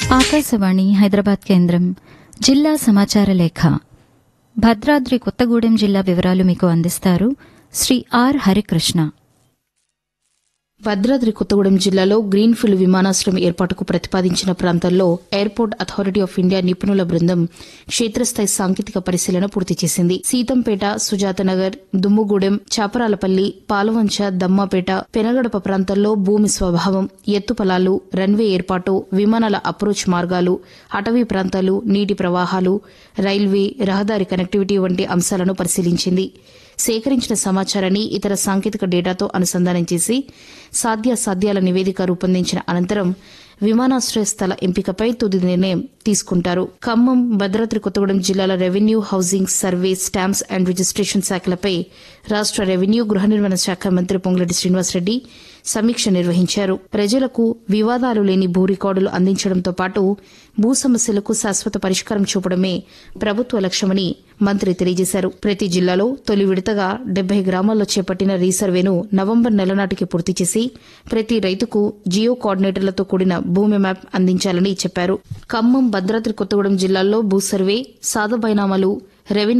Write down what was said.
ఆకాశవాణి హైదరాబాద్ కేంద్రం జిల్లా సమాచార లేఖ భద్రాద్రి కొత్తగూడెం జిల్లా వివరాలు మీకు అందిస్తారు శ్రీ ఆర్ హరికృష్ణ భద్రాద్రి కొత్తగూడెం జిల్లాలో గ్రీన్ఫీల్డ్ విమానాశ్రయం ఏర్పాటుకు ప్రతిపాదించిన ప్రాంతాల్లో ఎయిర్పోర్ట్ అథారిటీ ఆఫ్ ఇండియా నిపుణుల బృందం క్షేత్రస్థాయి సాంకేతిక పరిశీలన పూర్తి చేసింది సీతంపేట సుజాతనగర్ దుమ్ముగూడెం చాపరాలపల్లి పాలవంచ దమ్మాపేట పెనగడప ప్రాంతాల్లో భూమి స్వభావం ఎత్తుపలాలు రన్వే ఏర్పాటు విమానాల అప్రోచ్ మార్గాలు అటవీ ప్రాంతాలు నీటి ప్రవాహాలు రైల్వే రహదారి కనెక్టివిటీ వంటి అంశాలను పరిశీలించింది సేకరించిన సమాచారాన్ని ఇతర సాంకేతిక డేటాతో అనుసంధానం చేసి సాధ్యాసాధ్యాల నివేదిక రూపొందించిన అనంతరం విమానాశ్రయ స్థల ఎంపికపై తుది నిర్ణయం తీసుకుంటారు ఖమ్మం భద్రాద్రి కొత్తగూడెం జిల్లాల revenue housing survey stamps and registration శాఖలపై రాష్ట రెవెన్యూ గృహ నిర్మాణ శాఖ మంత్రి పొంగులేటి శ్రీనివాసరెడ్డి సమీక్ష నిర్వహించారు ప్రజలకు వివాదాలు లేని భూ రికార్డులు అందించడంతో పాటు భూ సమస్యలకు శాశ్వత పరిష్కారం చూపడమే ప్రభుత్వ లక్ష్యమని మంత్రి తెలియజేశారు ప్రతి జిల్లాలో తొలి విడతగా డెబ్బై గ్రామాల్లో చేపట్టిన రీసర్వేను నవంబర్ నెల నాటికి పూర్తి చేసి ప్రతి రైతుకు జియో కోఆర్డినేటర్లతో కూడిన భూమి మ్యాప్ అందించాలని చెప్పారు ఖమ్మం భద్రాద్రి కొత్తగూడెం జిల్లాల్లో భూ సర్వే సాదా బైనామాలు రెవెన్యూ